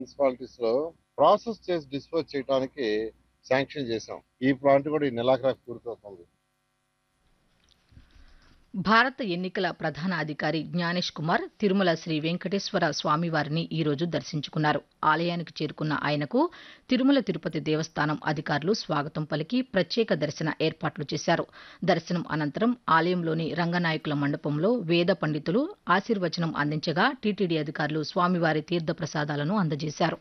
municipalities లో process చేసి dispose చేయడానికి శాంక్షన్ చేశాం ఈ ప్లాంట్ కూడా ఈ నెలాఖరాకు పూర్తవుతుంది భారత ఎన్నికల ప్రధాన అధికారి జ్ఞానేష్ కుమార్ తిరుమల శ్రీ వెంకటేశ్వర స్వామివారిని ఈ రోజు దర్శించుకున్నారు ఆలయానికి చేరుకున్న ఆయనకు తిరుమల తిరుపతి దేవస్థానం అధికారులు స్వాగతం పలికి ప్రత్యేక దర్శన ఏర్పాట్లు చేశారు దర్శనం అనంతరం ఆలయంలోని రంగనాయకుల మండపంలో వేద పండితులు ఆశీర్వచనం అందించగా టీటీడీ అధికారులు స్వామివారి తీర్థ ప్రసాదాలను అందజేశారు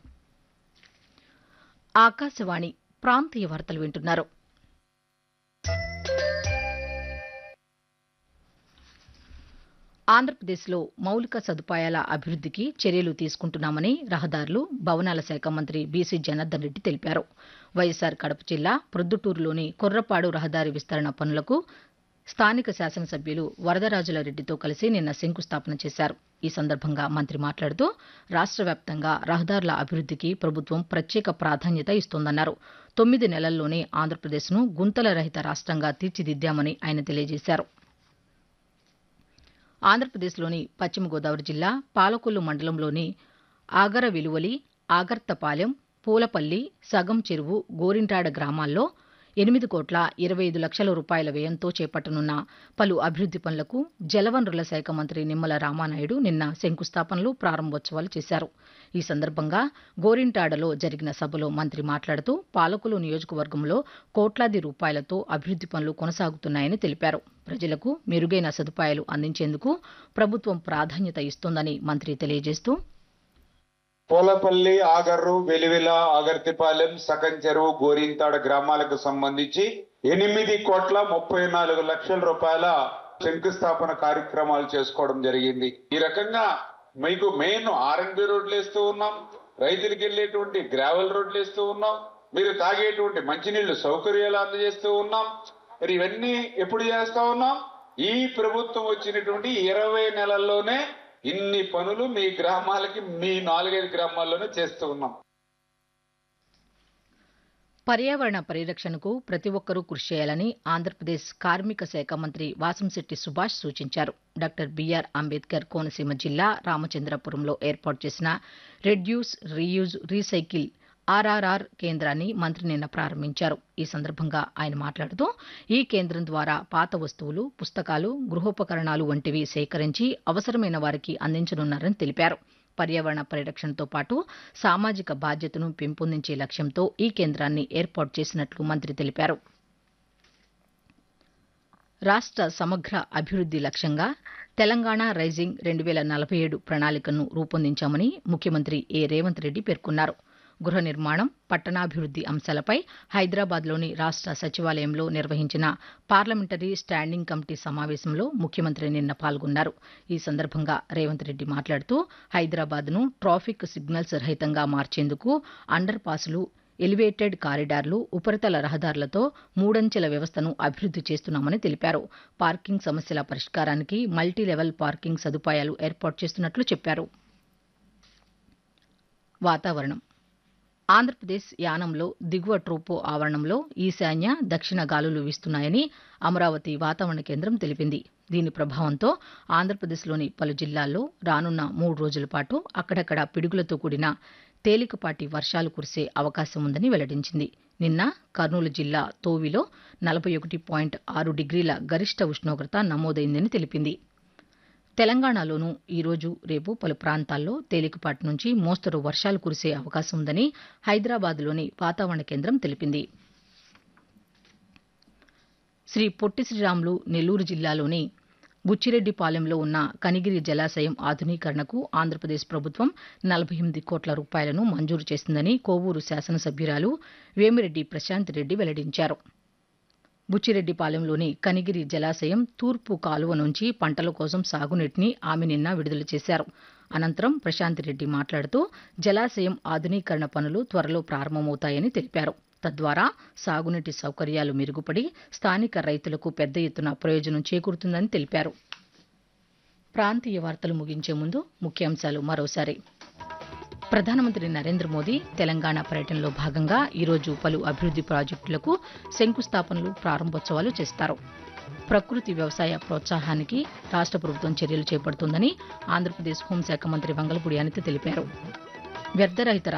ఆకాశవాణి ప్రాంతీయ వార్తలు వింటున్నారు ఆంధ్రప్రదేశ్లో మౌలిక సదుపాయాల అభివృద్ధికి చర్యలు తీసుకుంటున్నామని రహదారులు భవనాల శాఖ మంత్రి బీసీ జనార్దన్ రెడ్డి తెలిపారు వైఎస్సార్ కడప జిల్లా ప్రొద్దుటూరులోని కొర్రపాడు రహదారి విస్తరణ పనులకు స్థానిక శాసనసభ్యులు వరదరాజుల రెడ్డితో కలిసి నిన్న శంకుస్థాపన చేశారు ఈ సందర్భంగా మంత్రి మాట్లాడుతూ రాష్ట్ర వ్యాప్తంగా రహదారుల అభివృద్ధికి ప్రభుత్వం ప్రత్యేక ప్రాధాన్యత ఇస్తోందన్నారు తొమ్మిది నెలల్లోనే ఆంధ్రప్రదేశ్ను గుంతల రహిత రాష్ట్రంగా తీర్చిదిద్దామని ఆయన తెలియజేశారు ఆంధ్రప్రదేశ్లోని పశ్చిమ గోదావరి జిల్లా పాలకొల్లు మండలంలోని ఆగర విలువలి ఆగర్తపాలెం పూలపల్లి సగం చెరువు గోరింటాడ గ్రామాల్లో ఎనిమిది కోట్ల ఇరవై ఐదు లక్షల రూపాయల వ్యయంతో చేపట్టనున్న పలు అభివృద్ది పనులకు జలవనరుల శాఖ మంత్రి నిమ్మల రామానాయుడు నిన్న శంకుస్థాపనలు ప్రారంభోత్సవాలు చేశారు ఈ సందర్భంగా గోరింటాడలో జరిగిన సభలో మంత్రి మాట్లాడుతూ పాలకులు నియోజకవర్గంలో కోట్లాది రూపాయలతో అభివృద్ది పనులు కొనసాగుతున్నాయని తెలిపారు ప్రజలకు మెరుగైన సదుపాయాలు అందించేందుకు ప్రభుత్వం ప్రాధాన్యత ఇస్తోందని మంత్రి తెలియజేస్తూ పోలపల్లి ఆగర్రు వెలివెల ఆగర్తిపాలెం సగం చెరువు గోరింతాడ గ్రామాలకు సంబంధించి ఎనిమిది కోట్ల ముప్పై నాలుగు లక్షల రూపాయల శంకుస్థాపన కార్యక్రమాలు చేసుకోవడం జరిగింది ఈ రకంగా మీకు మెయిన్ ఆర్ఎన్బి రోడ్లు వేస్తూ ఉన్నాం రైతులకు వెళ్ళేటువంటి గ్రావెల్ రోడ్లు వేస్తూ ఉన్నాం మీరు తాగేటువంటి మంచినీళ్లు సౌకర్యాలు అందజేస్తూ ఉన్నాం మరి ఇవన్నీ ఎప్పుడు చేస్తా ఉన్నాం ఈ ప్రభుత్వం వచ్చినటువంటి ఇరవై నెలల్లోనే ఇన్ని పనులు మీ గ్రామాలకి మీ నాలుగైదు గ్రామాల్లోనే చేస్తూ ఉన్నాం పర్యావరణ పరిరక్షణకు ప్రతి ఒక్కరూ కృషి చేయాలని ఆంధ్రప్రదేశ్ కార్మిక శాఖ మంత్రి వాసంశెట్టి సుభాష్ సూచించారు డాక్టర్ బీఆర్ అంబేద్కర్ కోనసీమ జిల్లా రామచంద్రపురంలో ఏర్పాటు చేసిన రెడ్యూస్ రీయూజ్ రీసైకిల్ ఆర్ఆర్ఆర్ కేంద్రాన్ని మంత్రి నిన్న ప్రారంభించారు ఈ సందర్భంగా ఆయన మాట్లాడుతూ ఈ కేంద్రం ద్వారా పాత వస్తువులు పుస్తకాలు గృహోపకరణాలు వంటివి సేకరించి అవసరమైన వారికి అందించనున్నారని తెలిపారు పర్యావరణ పరిరక్షణతో పాటు సామాజిక బాధ్యతను పెంపొందించే లక్ష్యంతో ఈ కేంద్రాన్ని ఏర్పాటు చేసినట్లు మంత్రి తెలిపారు రాష్ట్ర సమగ్ర అభివృద్ది లక్ష్యంగా తెలంగాణ రైజింగ్ రెండు వేల నలభై ఏడు ప్రణాళికను రూపొందించామని ముఖ్యమంత్రి ఏ రేవంత్ రెడ్డి పేర్కొన్నారు గృహ నిర్మాణం పట్టణాభివృద్ది అంశాలపై హైదరాబాద్లోని రాష్ట్ర సచివాలయంలో నిర్వహించిన పార్లమెంటరీ స్టాండింగ్ కమిటీ సమావేశంలో ముఖ్యమంత్రి నిన్న పాల్గొన్నారు ఈ సందర్భంగా రేవంత్ రెడ్డి మాట్లాడుతూ హైదరాబాద్ను ట్రాఫిక్ సిగ్నల్స్ రహితంగా మార్చేందుకు అండర్ పాసులు ఎలివేటెడ్ కారిడార్లు ఉపరితల రహదారులతో మూడంచెల వ్యవస్థను అభివృద్ది చేస్తున్నామని తెలిపారు పార్కింగ్ సమస్యల పరిష్కారానికి మల్టీ లెవెల్ పార్కింగ్ సదుపాయాలు ఏర్పాటు చేస్తున్నట్లు చెప్పారు వాతావరణం ఆంధ్రప్రదేశ్ యానంలో దిగువ ట్రోపో ఆవరణంలో ఈశాన్య దక్షిణ గాలులు వీస్తున్నాయని అమరావతి వాతావరణ కేంద్రం తెలిపింది దీని ప్రభావంతో ఆంధ్రప్రదేశ్లోని పలు జిల్లాల్లో రానున్న మూడు రోజుల పాటు అక్కడక్కడ పిడుగులతో కూడిన తేలికపాటి వర్షాలు కురిసే అవకాశం ఉందని వెల్లడించింది నిన్న కర్నూలు జిల్లా తోవిలో నలభై ఒకటి పాయింట్ ఆరు డిగ్రీల గరిష్ట ఉష్ణోగ్రత నమోదైందని తెలిపింది తెలంగాణలోనూ ఈరోజు రేపు పలు ప్రాంతాల్లో తేలికపాటి నుంచి మోస్తరు వర్షాలు కురిసే అవకాశం ఉందని హైదరాబాద్లోని వాతావరణ కేంద్రం తెలిపింది శ్రీ పొట్టి శ్రీరాములు నెల్లూరు జిల్లాలోని బుచ్చిరెడ్డిపాలెంలో ఉన్న కనిగిరి జలాశయం ఆధునీకరణకు ఆంధ్రప్రదేశ్ ప్రభుత్వం నలభై ఎనిమిది కోట్ల రూపాయలను మంజూరు చేసిందని కోవూరు శాసనసభ్యురాలు వేమిరెడ్డి ప్రశాంత్ రెడ్డి వెల్లడించారు బుచ్చిరెడ్డిపాలెంలోని కనిగిరి జలాశయం తూర్పు కాలువ నుంచి పంటల కోసం సాగునీటిని ఆమె నిన్న విడుదల చేశారు అనంతరం ప్రశాంత్ రెడ్డి మాట్లాడుతూ జలాశయం ఆధునీకరణ పనులు త్వరలో ప్రారంభమవుతాయని తెలిపారు తద్వారా సాగునీటి సౌకర్యాలు మెరుగుపడి స్థానిక రైతులకు పెద్ద ఎత్తున ప్రయోజనం చేకూరుతుందని తెలిపారు ప్రాంతీయ వార్తలు ముగించే ముందు ముఖ్యాంశాలు మరోసారి ప్రధానమంత్రి నరేంద్ర మోదీ తెలంగాణ పర్యటనలో భాగంగా ఈరోజు పలు అభివృద్ది ప్రాజెక్టులకు శంకుస్థాపనలు ప్రారంభోత్సవాలు చేస్తారు ప్రకృతి వ్యవసాయ ప్రోత్సాహానికి రాష్ట్ర ప్రభుత్వం చర్యలు చేపడుతోందని ఆంధ్రప్రదేశ్ హోంశాఖ మంత్రి వంగలపూడి అనిత తెలిపారు వ్యర్థరహిత